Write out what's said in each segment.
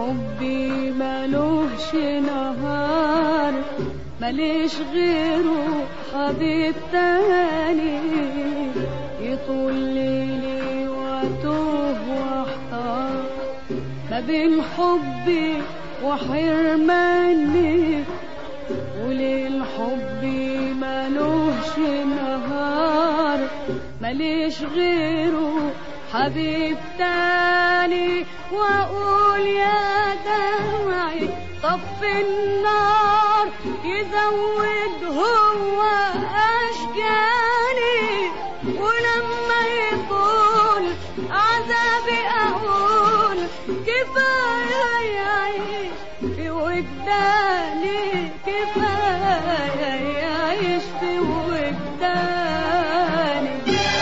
حبي ملوش نهار ماليش غيره حبيب تاني يطول ليلي واتوه واحتار ما بين حبي وحرماني وليل حبي ملوش نهار ماليش غيره حبيب تاني واقول يا دمعي طفي النار يزود هو اشجاني ولما يطول عذابي اقول كفايه يعيش في وجداني كفايه يعيش في وجداني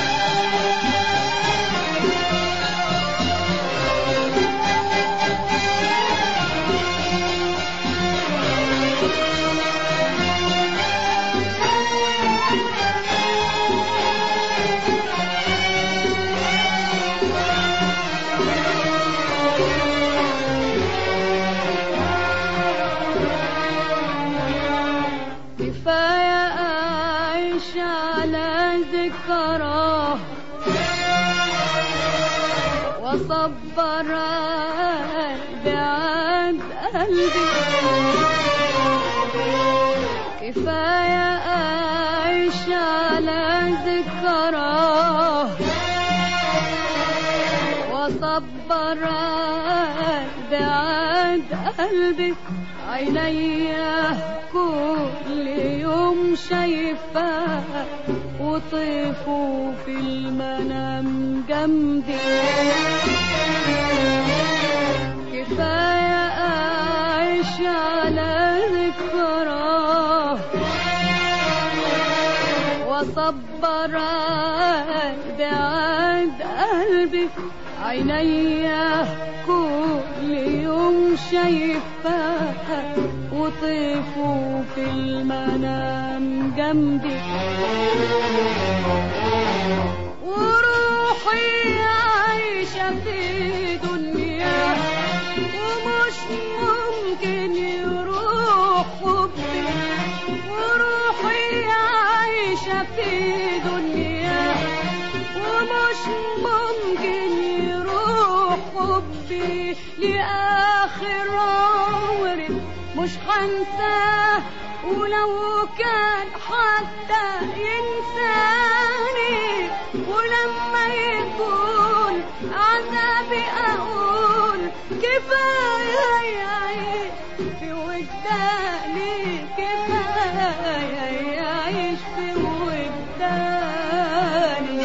كفاية أعيش على ذكراه وصبر قلبي عن قلبي كفاية أعيش على ذكراه وصبر قلبي عن قلبي عينيا كل يوم شايفاه وطيفه في المنام جنبي كفاية أعيش على ذكراه وصبر قلبي عند قلبي عينيا كل يوم شايفاه وطيفه في المنام جنبي وروحي عايشة في دنيا ومش ممكن يروح حبي وروحي عايشة في دنيا ومش ممكن يروح حبي لآخر عمري مش هنساه ولو كان حتى ينساني ولما يكون عذابي أقول كفاية يعيش في وجداني كفاية يعيش في وجداني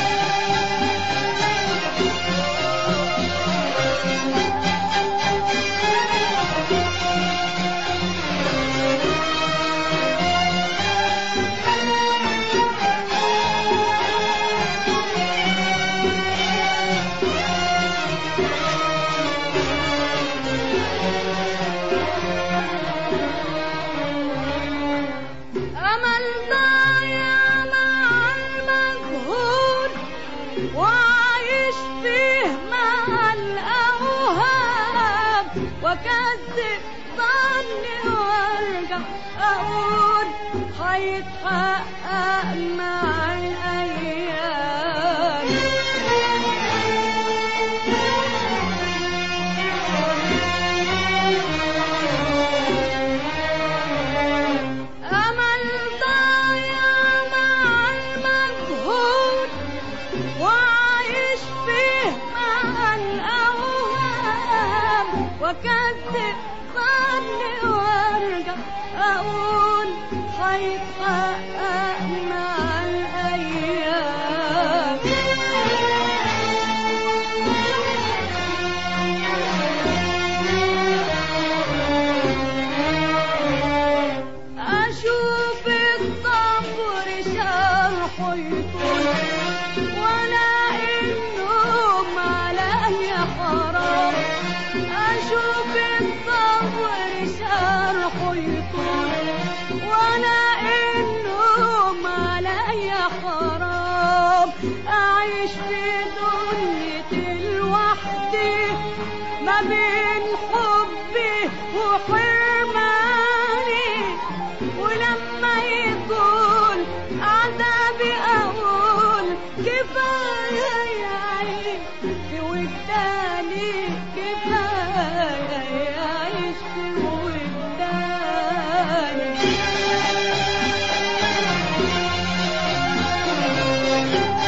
أمل ضايع مع المجهول وعايش فيه مع الأوهام وكذب ظني وارجع أقول هيتحقق مع الأيام أمل ضايع مع المجهول وعايش فيه مع الأوهام وكذب ظني وارجع أقول هيتحقق مع الأيام أشوف الصبر شرحه يطول ولا النوم عليا حرام أشوف الصبر شرحه يطول ولا النوم عليا حرام أعيش في دنيتي لوحدي ما بين حب وحرماني ولما يكون عذابي اقول كفايه يعيش في وداني كفايه يعيش في وداني